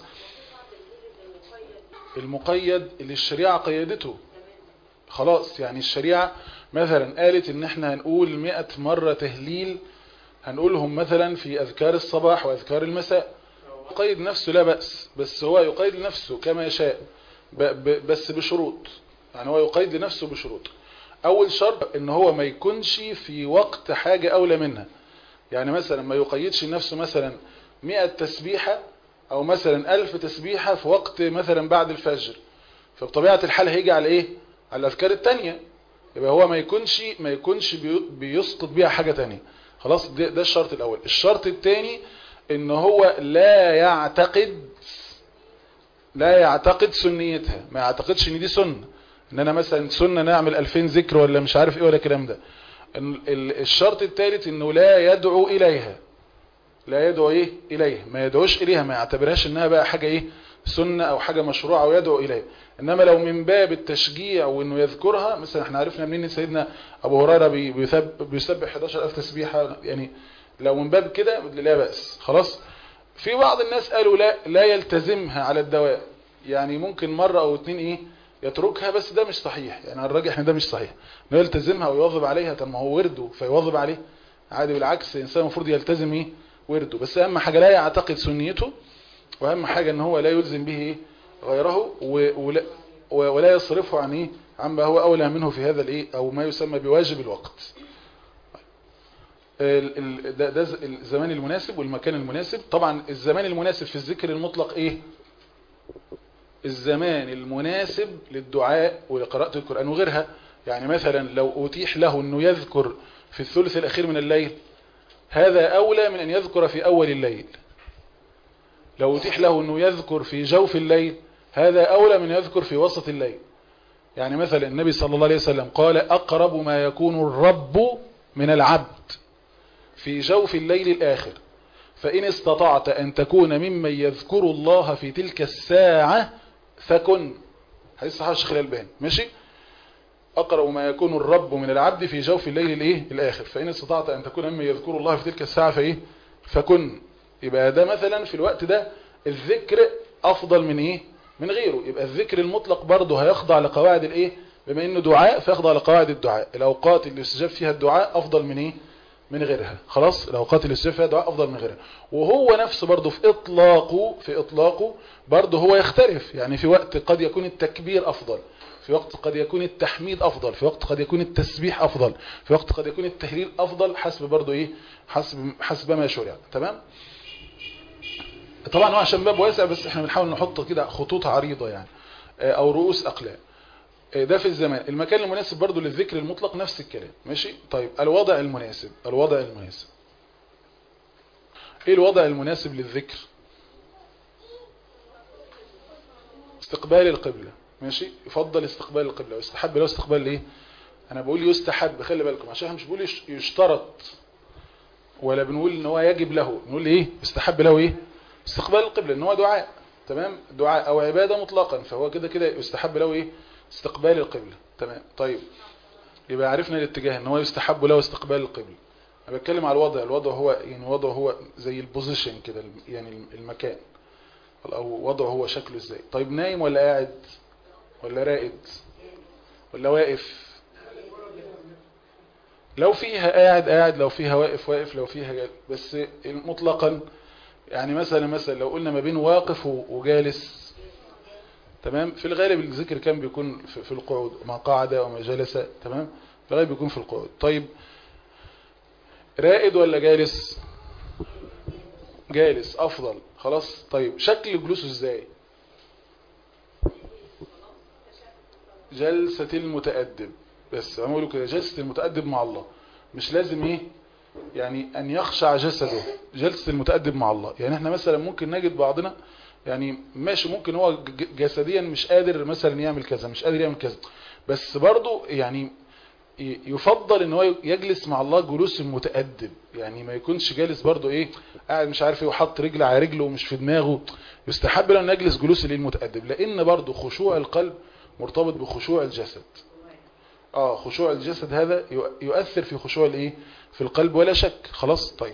المقيد اللي الشريعة قيدته خلاص يعني الشريعة مثلا قالت ان احنا هنقول مئة مرة تهليل هنقولهم مثلا في اذكار الصباح واذكار المساء يقيد نفسه لا بأس بس هو يقيد نفسه كما يشاء بس بشروط يعني هو يقيد لنفسه بشروط اول شرط ان هو ما يكونش في وقت حاجة اولى منها يعني مثلا ما يقيدش نفسه مثلا 100 تسبيحة او مثلا 1000 تسبيحة في وقت مثلا بعد الفجر فبطبيعة الحال هيجي على ايه على الاذكار التانية يبقى هو ما يكونش ما يكونش بيسقط بيها حاجة تانية خلاص ده, ده الشرط الاول الشرط الثاني ان هو لا يعتقد لا يعتقد سنيتها ما يعتقدش ان دي سنه ان انا مثلا سنه نعمل 2000 ذكر ولا مش عارف ايه ولا الكلام ده الشرط الثالث انه لا يدعو اليها لا يدعو ايه اليها ما يدعوش اليها ما يعتبرهاش انها بقى حاجه ايه سنه او حاجه مشروعه ويدعو اليها انما لو من باب التشجيع وانه يذكرها مثلا احنا عرفنا منين سيدنا ابو هريره بيسبح 11000 تسبيحه يعني لو من باب كده لا باس خلاص في بعض الناس قالوا لا لا يلتزمها على الدوام يعني ممكن مره او اتنين ايه يتركها بس ده مش صحيح يعني على الراجح ان ده مش صحيح انه يلتزمها ويواظب عليها طب ما هو ورده فيواظب عليه عادي بالعكس الانسان المفروض يلتزم ايه ورده بس اهم حاجه لا يعتقد سنيته واهم حاجه ان هو لا يلزم به ايه غيره ولا, ولا يصرفه عن ايه عما هو اولى منه في هذا الايه او ما يسمى بواجب الوقت ده, ده الزمان المناسب والمكان المناسب طبعا الزمان المناسب في الذكر المطلق ايه الزمان المناسب للدعاء ولقراءة القرآن وغيرها يعني مثلا لو أتيح له أنه يذكر في الثلث الأخير من الليل هذا أولى من أن يذكر في أول الليل لو أتيح له أنه يذكر في جوف الليل هذا أولى من يذكر في وسط الليل يعني مثلا النبي صلى الله عليه وسلم قال أقرب ما يكون الرب من العبد في جوف الليل الآخر فإن استطعت أن تكون ممن يذكر الله في تلك الساعة فكن حديث صحيح الشيخ الألباني ماشي أقرب ما يكون الرب من العبد في جوف الليل الإيه الآخر فإن استطعت أن تكون ممن يذكر الله في تلك الساعة فإيه فكن يبقى ده مثلا في الوقت ده الذكر أفضل من إيه من غيره يبقى الذكر المطلق برضه هيخضع لقواعد الإيه بما إنه دعاء فيخضع لقواعد الدعاء الأوقات اللي استجاب فيها الدعاء أفضل من إيه من غيرها خلاص الاوقات اللي استجاب فيها دعاء افضل من غيرها وهو نفسه برضه في اطلاقه في اطلاقه برضه هو يختلف يعني في وقت قد يكون التكبير افضل في وقت قد يكون التحميد افضل في وقت قد يكون التسبيح افضل في وقت قد يكون التهليل افضل حسب برضه ايه حسب حسب ما شرع تمام طبعا هو عشان باب واسع بس احنا بنحاول نحط كده خطوط عريضه يعني او رؤوس اقلام ده في الزمان المكان المناسب برضو للذكر المطلق نفس الكلام ماشي طيب الوضع المناسب الوضع المناسب ايه الوضع المناسب للذكر استقبال القبلة ماشي يفضل استقبال القبلة ويستحب له استقبال الايه انا بقول يستحب خلي بالكم عشان احنا مش بقول يشترط ولا بنقول ان هو يجب له نقول ايه يستحب له ايه استقبال القبلة ان هو دعاء تمام دعاء او عبادة مطلقا فهو كده كده يستحب له ايه استقبال القبلة تمام طيب يبقى عرفنا الاتجاه ان هو يستحب له استقبال القبلة انا بتكلم على الوضع الوضع هو يعني وضع هو زي البوزيشن كده يعني المكان او وضعه هو شكله ازاي طيب نايم ولا قاعد ولا راقد ولا واقف لو فيها قاعد قاعد لو فيها واقف واقف لو فيها جالس بس مطلقا يعني مثلا مثلا لو قلنا ما بين واقف وجالس تمام في الغالب الذكر كان بيكون في القعود ما قعد وما جلس تمام في الغالب بيكون في القعود طيب رائد ولا جالس جالس افضل خلاص طيب شكل جلوسه ازاي جلسة المتأدب بس هم يقولوا كده جلسة المتأدب مع الله مش لازم ايه يعني ان يخشع جسده جلسة المتأدب مع الله يعني احنا مثلا ممكن نجد بعضنا يعني ماشي ممكن هو جسديا مش قادر مثلا يعمل كذا مش قادر يعمل كذا بس برضه يعني يفضل ان هو يجلس مع الله جلوس المتأدب يعني ما يكونش جالس برضه ايه قاعد مش عارف ايه وحط رجل على رجله ومش في دماغه يستحب له ان يجلس جلوس المتأدب لان برضه خشوع القلب مرتبط بخشوع الجسد اه خشوع الجسد هذا يؤثر في خشوع الايه في القلب ولا شك خلاص طيب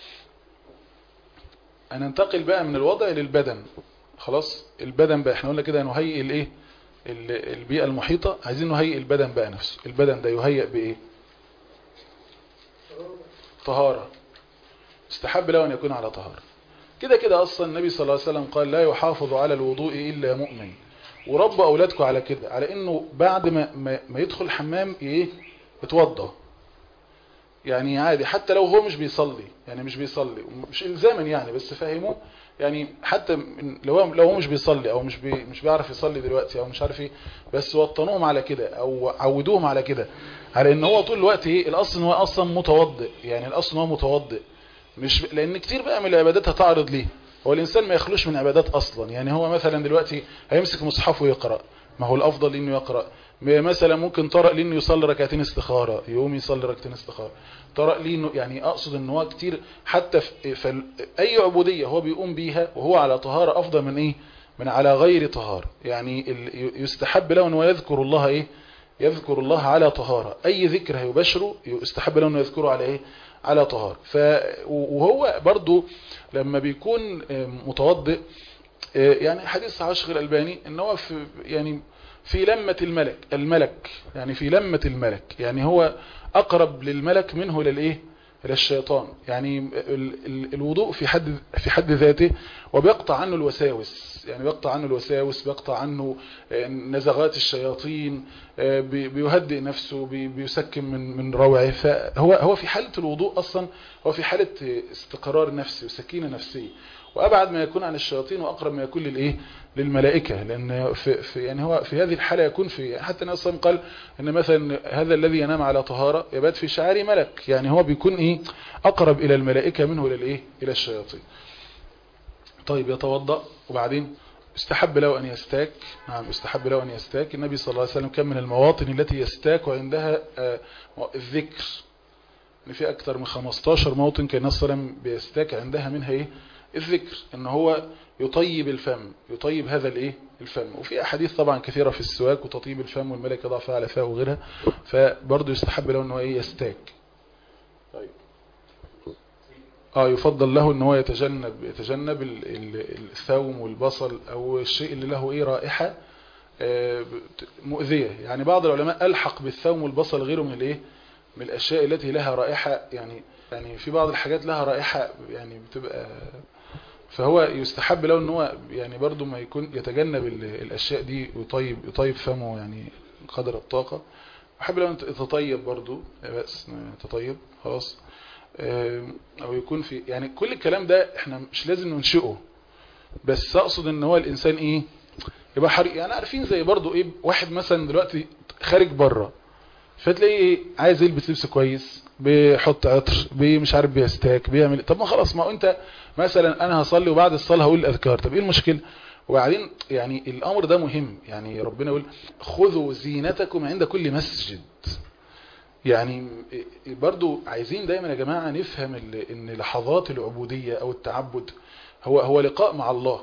هننتقل بقى من الوضع للبدن خلاص البدن بقى احنا قلنا كده نهيئ الايه البيئة المحيطة عايزين نهيئ البدن بقى نفسه البدن ده يهيئ بايه طهارة استحب له ان يكون على طهارة كده كده اصلا النبي صلى الله عليه وسلم قال لا يحافظ على الوضوء الا مؤمن وربوا اولادكم على كده على انه بعد ما, ما, ما يدخل الحمام ايه يتوضى يعني عادي حتى لو هو مش بيصلي يعني مش بيصلي مش الزاما يعني بس فهموه يعني حتى لو هو لو هو مش بيصلي او مش بي مش بيعرف يصلي دلوقتي او مش عارف ايه بس وطنوهم على كده او عودوهم على كده على ان هو طول الوقت ايه الاصل ان هو اصلا متوضئ يعني الاصل ان هو متوضئ مش لان كتير بقى من العبادات هتعرض ليه هو الانسان ما يخلوش من عبادات اصلا يعني هو مثلا دلوقتي هيمسك مصحفه ويقرا ما هو الافضل انه يقرا مثلا ممكن طرق ليه انه يصلي ركعتين استخاره يقوم يصلي ركعتين استخاره طرق ليه انه يعني اقصد ان هو كتير حتى في, في اي عبوديه هو بيقوم بيها وهو على طهاره افضل من ايه من على غير طهاره يعني يستحب له انه يذكر الله ايه يذكر الله على طهاره اي ذكر هيبشره يستحب له انه يذكره على ايه على طهاره ف وهو برضو لما بيكون متوضئ يعني حديث عشق الألباني ان هو في يعني في لمة الملك الملك يعني في لمة الملك يعني هو أقرب للملك منه للإيه إلى الشيطان يعني الوضوء في حد في حد ذاته وبيقطع عنه الوساوس يعني بيقطع عنه الوساوس بيقطع عنه نزغات الشياطين بيهدئ نفسه بيسكن من من روعه فهو هو في حالة الوضوء أصلا هو في حالة استقرار نفسي وسكينة نفسية وأبعد ما يكون عن الشياطين وأقرب ما يكون للإيه للملائكة لأن في, في يعني هو في هذه الحالة يكون في حتى النبي صلى الله عليه وسلم قال إن مثلا هذا الذي ينام على طهارة يبات في شعار ملك يعني هو بيكون إيه أقرب إلى الملائكة منه للإيه إلى الشياطين طيب يتوضأ وبعدين استحب له أن يستاك نعم استحب له أن يستاك النبي صلى الله عليه وسلم كان من المواطن التي يستاك وعندها الذكر ان في أكثر من 15 موطن كان النبي صلى الله عليه وسلم بيستاك عندها منها إيه الذكر ان هو يطيب الفم يطيب هذا الايه الفم وفي احاديث طبعا كثيرة في السواك وتطيب الفم والملك يضع فيها على فاه وغيرها فبرضه يستحب له ان هو ايه يستاك طيب اه يفضل له ان هو يتجنب يتجنب الثوم والبصل او الشيء اللي له ايه رائحة مؤذية يعني بعض العلماء الحق بالثوم والبصل غيره من الايه من الاشياء التي لها رائحة يعني يعني في بعض الحاجات لها رائحة يعني بتبقى فهو يستحب له ان هو يعني برضو ما يكون يتجنب الاشياء دي ويطيب يطيب فمه يعني قدر الطاقة بحب لو تطيب برضو بس تطيب خلاص او يكون في يعني كل الكلام ده احنا مش لازم ننشئه بس اقصد ان هو الانسان ايه يبقى حريق يعني عارفين زي برضو ايه واحد مثلا دلوقتي خارج بره فتلاقيه ايه عايز يلبس لبس كويس بيحط عطر مش عارف بيستاك بيعمل طب ما خلاص ما انت مثلا انا هصلي وبعد الصلاه هقول الاذكار طب ايه المشكله وبعدين يعني الامر ده مهم يعني ربنا يقول خذوا زينتكم عند كل مسجد يعني برضو عايزين دايما يا جماعه نفهم ان لحظات العبوديه او التعبد هو هو لقاء مع الله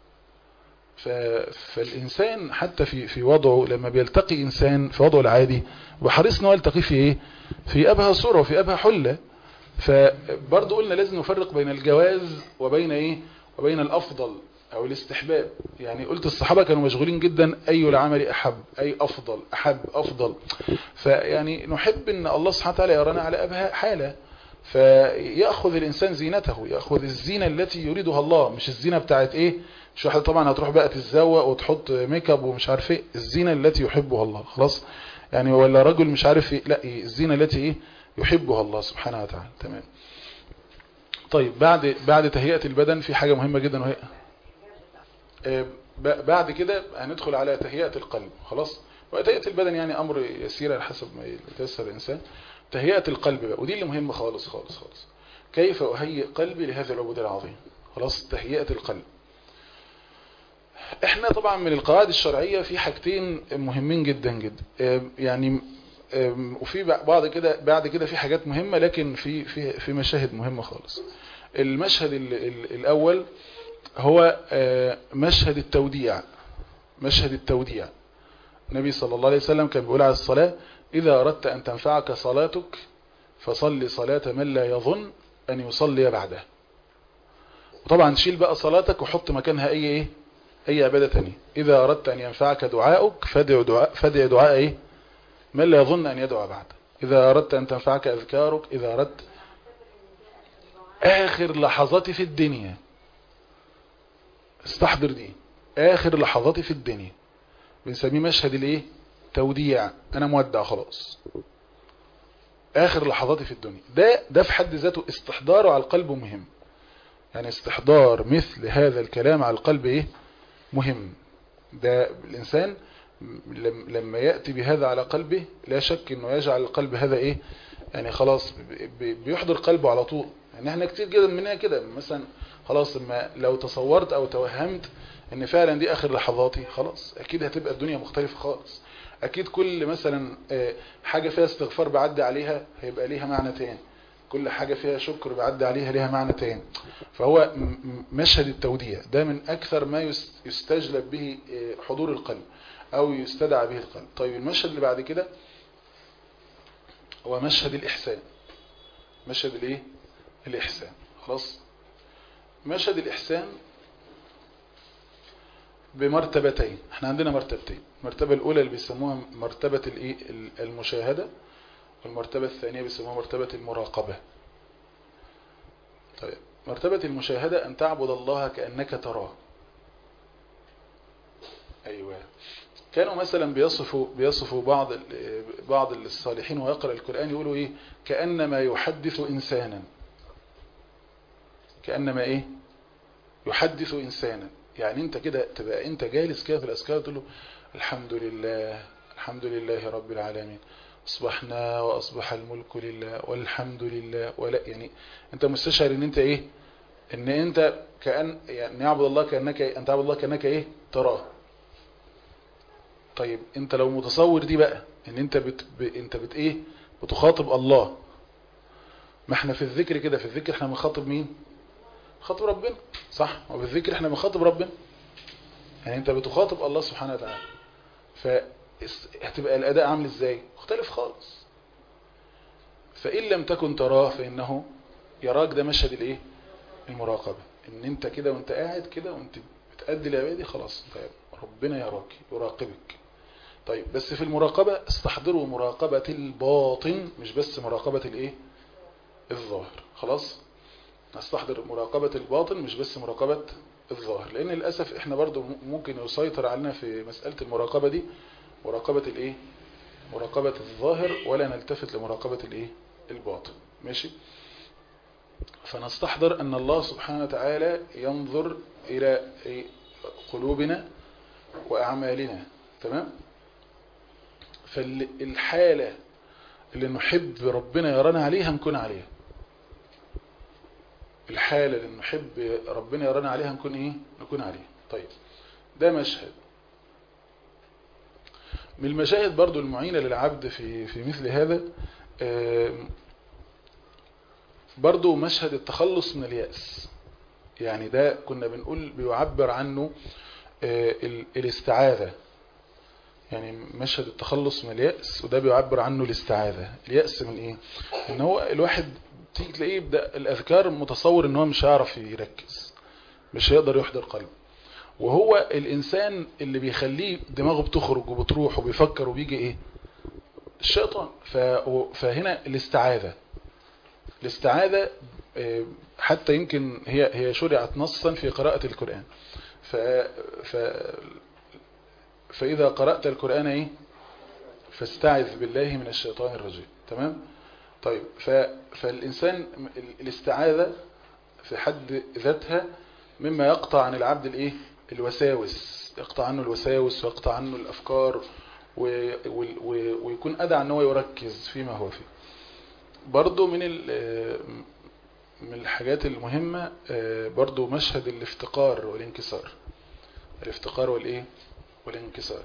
فالإنسان حتى في في وضعه لما بيلتقي إنسان في وضعه العادي وحريص انه يلتقي في إيه في أبهى صورة وفي أبهى حلة فبرضه قلنا لازم نفرق بين الجواز وبين إيه وبين الأفضل أو الاستحباب يعني قلت الصحابة كانوا مشغولين جدا أي العمل أحب أي أفضل أحب أفضل فيعني نحب أن الله سبحانه وتعالى يرانا على أبهى حالة فيأخذ الإنسان زينته يأخذ الزينة التي يريدها الله مش الزينة بتاعت إيه مش واحدة طبعا هتروح بقى تتزوق وتحط ميك اب ومش عارف ايه الزينة التي يحبها الله خلاص يعني ولا رجل مش عارف ايه لا إيه الزينة التي ايه يحبها الله سبحانه وتعالى تمام طيب بعد بعد تهيئة البدن في حاجة مهمة جدا وهي آه بعد كده هندخل على تهيئة القلب خلاص وتهيئة البدن يعني امر يسير على حسب ما يتيسر الانسان تهيئة القلب بقى ودي اللي مهمة خالص خالص خالص كيف اهيئ قلبي لهذا العبود العظيم خلاص تهيئة القلب احنا طبعا من القواعد الشرعية في حاجتين مهمين جدا جدا يعني وفي بعض كده بعد كده في حاجات مهمة لكن في في في مشاهد مهمة خالص المشهد ال ال الاول هو مشهد التوديع مشهد التوديع النبي صلى الله عليه وسلم كان بيقول على الصلاة إذا أردت أن تنفعك صلاتك فصل صلاة من لا يظن أن يصلي بعده وطبعا شيل بقى صلاتك وحط مكانها أي إيه أي عبادة تانية إذا أردت أن ينفعك دعاؤك فادع دعاء, فادع دعاء إيه من لا يظن أن يدعو بعد إذا أردت أن تنفعك أذكارك إذا أردت آخر لحظاتي في الدنيا استحضر دي آخر لحظاتي في الدنيا بنسميه مشهد الإيه توديع أنا مودع خلاص آخر لحظاتي في الدنيا ده ده في حد ذاته استحضاره على القلب مهم يعني استحضار مثل هذا الكلام على القلب إيه مهم ده الإنسان لما يأتي بهذا على قلبه لا شك انه يجعل القلب هذا ايه يعني خلاص بيحضر قلبه على طول يعني احنا كتير جدا مننا كده مثلا خلاص لما لو تصورت او توهمت ان فعلا دي اخر لحظاتي خلاص اكيد هتبقى الدنيا مختلفة خالص اكيد كل مثلا حاجة فيها استغفار بعدي عليها هيبقى ليها معنى تاني كل حاجة فيها شكر بعدي عليها ليها معنى تاني فهو مشهد التوديع ده من أكثر ما يستجلب به حضور القلب أو يستدعى به القلب طيب المشهد اللي بعد كده هو مشهد الإحسان مشهد الإيه؟ الإحسان خلاص مشهد الإحسان بمرتبتين احنا عندنا مرتبتين المرتبة الأولى اللي بيسموها مرتبة الإيه؟ المشاهدة والمرتبة الثانية بيسموها مرتبة المراقبة طيب مرتبة المشاهدة أن تعبد الله كأنك تراه أيوة كانوا مثلا بيصفوا بيصفوا بعض بعض الصالحين ويقرأ القرآن يقولوا إيه كأنما يحدث إنسانا كأنما إيه يحدث إنسانا يعني أنت كده تبقى أنت جالس كده في الأذكار تقول له الحمد لله الحمد لله رب العالمين أصبحنا وأصبح الملك لله والحمد لله ولا يعني أنت مستشعر أن أنت إيه أن أنت كأن يعني يعبد الله كأنك أن تعبد الله كأنك إيه تراه طيب أنت لو متصور دي بقى أن أنت بت ب... أنت بت إيه بتخاطب الله ما احنا في الذكر كده في الذكر احنا بنخاطب مين خاطب ربنا صح وبالذكر احنا بنخاطب ربنا يعني انت بتخاطب الله سبحانه وتعالى ف هتبقى الأداء عامل ازاي مختلف خالص فإن لم تكن تراه فإنه يراك ده مشهد الايه المراقبة ان انت كده وانت قاعد كده وانت بتأدي العبادة خلاص طيب ربنا يراك يراقبك طيب بس في المراقبة استحضروا مراقبة الباطن مش بس مراقبة الايه الظاهر خلاص استحضر مراقبة الباطن مش بس مراقبة الظاهر لان للأسف احنا برضو ممكن يسيطر علينا في مسألة المراقبة دي مراقبة الايه مراقبة الظاهر ولا نلتفت لمراقبة الايه الباطن ماشي فنستحضر ان الله سبحانه وتعالى ينظر الى قلوبنا واعمالنا تمام فالحالة اللي نحب ربنا يرانا عليها نكون عليها الحالة اللي نحب ربنا يرانا عليها نكون ايه نكون عليها طيب ده مشهد من المشاهد برضو المعينة للعبد في في مثل هذا برضو مشهد التخلص من اليأس يعني ده كنا بنقول بيعبر عنه آه، ال- الاستعاذة يعني مشهد التخلص من اليأس وده بيعبر عنه الاستعاذة اليأس من ايه ان هو الواحد تيجي تلاقيه يبدأ الاذكار متصور ان هو مش هيعرف يركز مش هيقدر يحضر قلبه وهو الانسان اللي بيخليه دماغه بتخرج وبتروح وبيفكر وبيجي ايه الشيطان ف... فهنا الاستعاذة الاستعاذة آه، حتى يمكن هي هي شرعت نصا في قراءة القرآن ف... ف... فإذا قرأت القرآن إيه فاستعذ بالله من الشيطان الرجيم تمام طيب ف... فالإنسان ال- الاستعاذة في حد ذاتها مما يقطع عن العبد الإيه الوساوس يقطع عنه الوساوس ويقطع عنه الأفكار و... و... و... ويكون أدعى أن هو يركز فيما هو فيه برضو من ال... من الحاجات المهمة آه، برضو مشهد الافتقار والانكسار الافتقار والايه والانكسار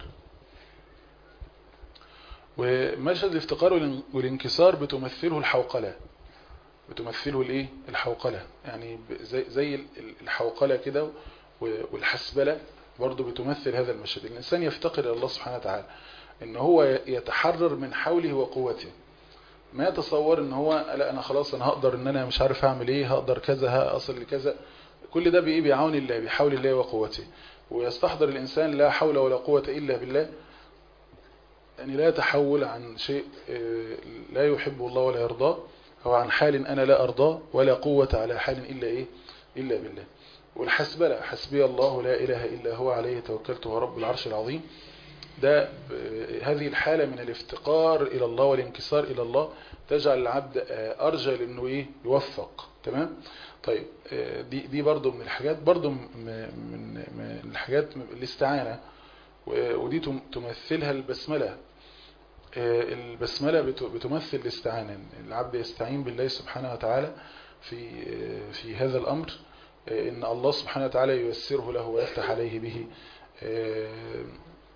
ومشهد الافتقار والان- والانكسار بتمثله الحوقلة بتمثله الايه الحوقلة يعني ب- زي زي ال- ال- الحوقلة كده و- والحسبلة برضو بتمثل هذا المشهد الإنسان يفتقر إلى الله سبحانه وتعالى إن هو ي- يتحرر من حوله وقوته ما يتصور ان هو لا انا خلاص انا هقدر ان انا مش عارف اعمل ايه هقدر كذا هاصل لكذا كل ده بايه بعون الله بحول الله وقوته ويستحضر الانسان لا حول ولا قوة الا بالله يعني لا يتحول عن شيء آه، لا يحب الله ولا يرضاه او عن حال انا لا ارضاه ولا قوة على حال الا ايه الا بالله والحسبلة حسبي الله لا اله الا هو عليه توكلت هو رب العرش العظيم ده آه، هذه الحالة من الافتقار إلى الله والانكسار إلى الله تجعل العبد آه، أرجى لأنه إيه يوفق تمام طيب آه، دي دي برضو من الحاجات برضو م- من من الحاجات م- الاستعانة و- ودي تم- تمثلها البسملة آه، البسملة بت- بتمثل الاستعانة العبد يستعين بالله سبحانه وتعالى في آه، في هذا الأمر آه، إن الله سبحانه وتعالى ييسره له ويفتح عليه به آه،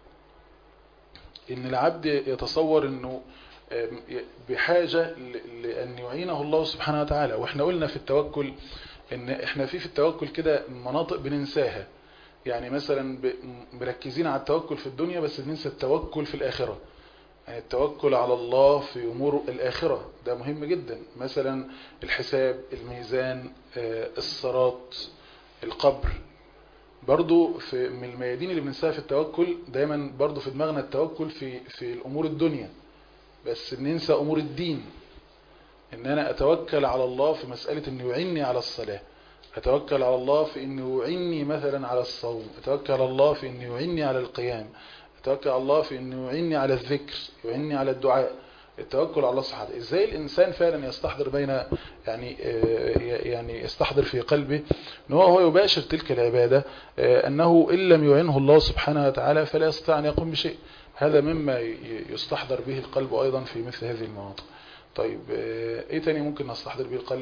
ان العبد يتصور انه بحاجة ل- لان يعينه الله سبحانه وتعالى واحنا قلنا في التوكل ان احنا في في التوكل كده مناطق بننساها يعني مثلا ب- مركزين على التوكل في الدنيا بس بننسى التوكل في الآخرة يعني التوكل على الله في أمور الآخرة ده مهم جدا مثلا الحساب الميزان آه، الصراط القبر برضو في من الميادين اللي بننساها في التوكل دايما برضو في دماغنا التوكل في في الأمور الدنيا بس بننسى أمور الدين إن أنا أتوكل على الله في مسألة أنه يعني على الصلاة أتوكل على الله في أنه يعني مثلا على الصوم أتوكل على الله في أنه يعني على القيام أتوكل على الله في أنه يعني على الذكر يعني على الدعاء التوكل على الله سبحانه ازاي الانسان فعلا يستحضر بين يعني آه، يعني يستحضر في قلبه ان هو هو يباشر تلك العبادة آه، انه ان لم يعينه الله سبحانه وتعالى فلا يستطيع ان يقوم بشيء هذا مما ي- يستحضر به القلب ايضا في مثل هذه المواطن طيب آه، ايه تاني ممكن نستحضر به القلب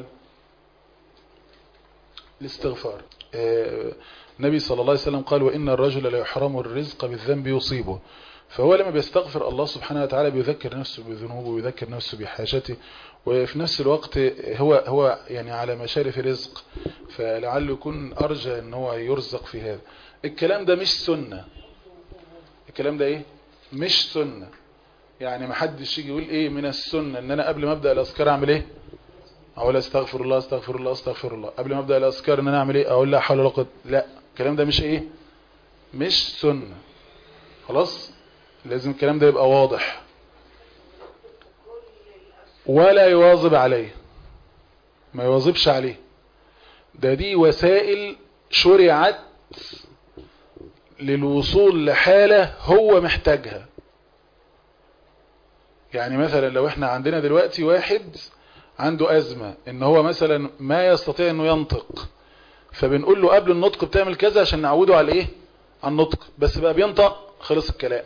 الاستغفار آه، النبي صلى الله عليه وسلم قال وإن الرجل لا يحرم الرزق بالذنب يصيبه فهو لما بيستغفر الله سبحانه وتعالى بيذكر نفسه بذنوبه ويذكر نفسه بحاجته وفي نفس الوقت هو هو يعني على مشارف رزق فلعله يكون أرجى ان هو يرزق في هذا الكلام ده مش سنة الكلام ده ايه مش سنة يعني ما حدش يجي يقول ايه من السنة ان انا قبل ما ابدأ الاذكار اعمل ايه اقول استغفر الله استغفر الله استغفر الله قبل ما ابدا الاذكار ان انا اعمل ايه اقول لا حول ولا قوه لا الكلام ده مش ايه مش سنه خلاص لازم الكلام ده يبقى واضح ولا يواظب عليه ما يواظبش عليه ده دي وسائل شرعت للوصول لحالة هو محتاجها يعني مثلا لو احنا عندنا دلوقتي واحد عنده أزمة ان هو مثلا ما يستطيع انه ينطق فبنقول له قبل النطق بتعمل كذا عشان نعوده على ايه على النطق بس بقى بينطق خلص الكلام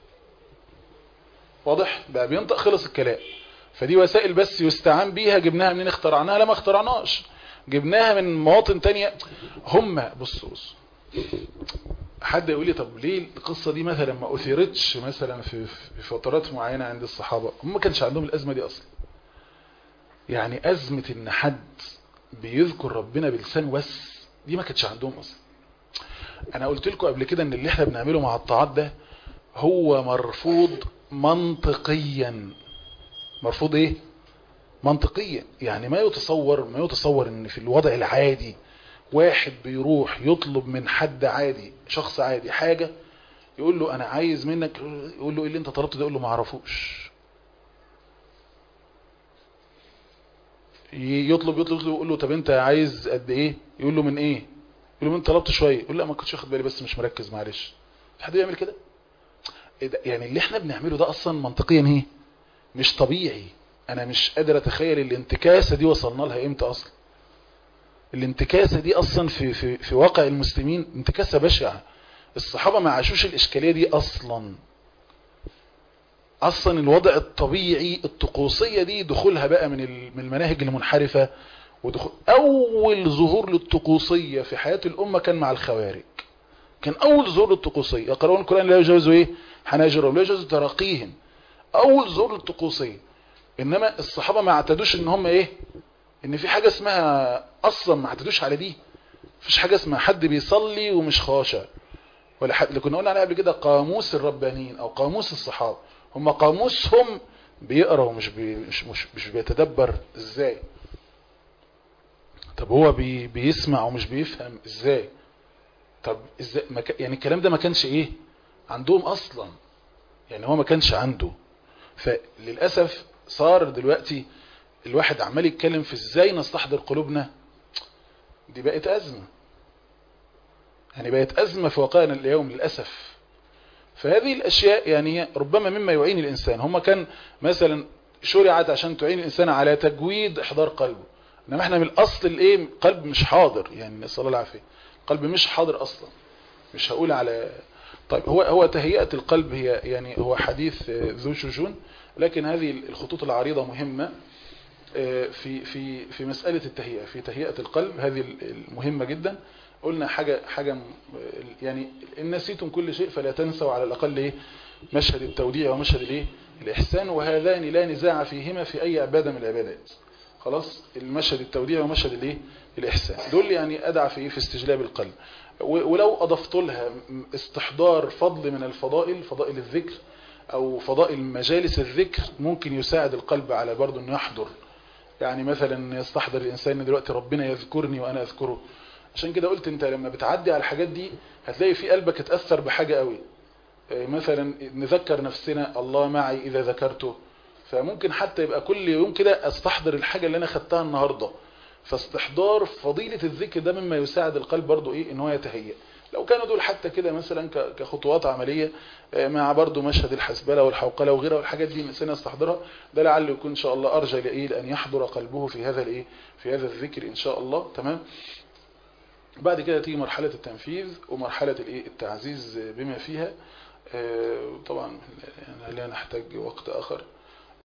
واضح بقى بينطق خلص الكلام فدي وسائل بس يستعان بيها جبناها منين اخترعناها لا ما اخترعناش جبناها من مواطن تانية هم بصوا بصوا حد يقول لي طب ليه القصة دي مثلا ما أثيرتش مثلا في, في فترات معينة عند الصحابة هم ما كانش عندهم الأزمة دي أصلا يعني أزمة إن حد بيذكر ربنا بلسان بس دي ما كانتش عندهم اصلا انا قلت لكم قبل كده ان اللي احنا بنعمله مع الطاعات ده هو مرفوض منطقيا مرفوض ايه منطقيا يعني ما يتصور ما يتصور ان في الوضع العادي واحد بيروح يطلب من حد عادي شخص عادي حاجة يقول له انا عايز منك يقول له ايه اللي انت طلبته ده يقول له ما اعرفوش يطلب يطلب يطلب يقول له طب انت عايز قد ايه يقول له من ايه يقول له من طلبت شويه يقول لا ما كنتش واخد بالي بس مش مركز معلش حد بيعمل كده إيه ده؟ يعني اللي احنا بنعمله ده اصلا منطقيا ايه مش طبيعي انا مش قادر اتخيل الانتكاسه دي وصلنا لها امتى اصلا الانتكاسه دي اصلا في في في واقع المسلمين انتكاسه بشعه الصحابه ما عاشوش الاشكاليه دي اصلا اصلا الوضع الطبيعي الطقوسيه دي دخولها بقى من من المناهج المنحرفه ودخول اول ظهور للطقوسيه في حياه الامه كان مع الخوارج كان اول ظهور للطقوسيه يقرؤون القران لا يجوز ايه حناجرهم لا يجوز تراقيهم اول ظهور للطقوسيه انما الصحابه ما اعتادوش ان هم ايه ان في حاجه اسمها اصلا ما اعتادوش على دي مفيش حاجه اسمها حد بيصلي ومش خاشع ولا حد اللي كنا قلنا عليها قبل كده قاموس الربانيين او قاموس الصحابه هم قاموسهم بيقرا ومش بي مش, مش, مش بيتدبر ازاي طب هو بي بيسمع ومش بيفهم ازاي طب ازاي ما ك... يعني الكلام ده ما كانش ايه عندهم اصلا يعني هو ما كانش عنده فللاسف صار دلوقتي الواحد عمال يتكلم في ازاي نستحضر قلوبنا دي بقت ازمه يعني بقت ازمه في واقعنا اليوم للاسف فهذه الاشياء يعني ربما مما يعين الانسان هم كان مثلا شرعت عشان تعين الانسان على تجويد احضار قلبه انما احنا من الاصل الايه قلب مش حاضر يعني نسال الله العافيه قلب مش حاضر اصلا مش هقول على طيب هو هو تهيئه القلب هي يعني هو حديث ذو شجون لكن هذه الخطوط العريضه مهمه في في في مساله التهيئه في تهيئه القلب هذه المهمه جدا قلنا حاجة حاجة يعني إن نسيتم كل شيء فلا تنسوا على الأقل إيه مشهد التوديع ومشهد الإيه الإحسان وهذان لا نزاع فيهما في أي عبادة من العبادات خلاص المشهد التوديع ومشهد الإيه الإحسان دول يعني أدعى في إيه في استجلاب القلب ولو أضفت لها استحضار فضل من الفضائل فضائل الذكر أو فضائل مجالس الذكر ممكن يساعد القلب على برضه أنه يحضر يعني مثلا يستحضر الإنسان دلوقتي ربنا يذكرني وأنا أذكره عشان كده قلت انت لما بتعدي على الحاجات دي هتلاقي في قلبك اتأثر بحاجة قوي مثلا نذكر نفسنا الله معي إذا ذكرته فممكن حتى يبقى كل يوم كده استحضر الحاجة اللي انا خدتها النهاردة فاستحضار فضيلة الذكر ده مما يساعد القلب برضو ايه ان هو يتهيأ لو كانوا دول حتى كده مثلا كخطوات عملية مع برضو مشهد الحسبلة والحوقلة وغيرها والحاجات دي الانسان يستحضرها ده لعله يكون ان شاء الله ارجى لايه لان يحضر قلبه في هذا الايه في هذا الذكر ان شاء الله تمام بعد كده تيجي مرحلة التنفيذ ومرحلة الايه التعزيز بما فيها طبعا لا نحتاج وقت آخر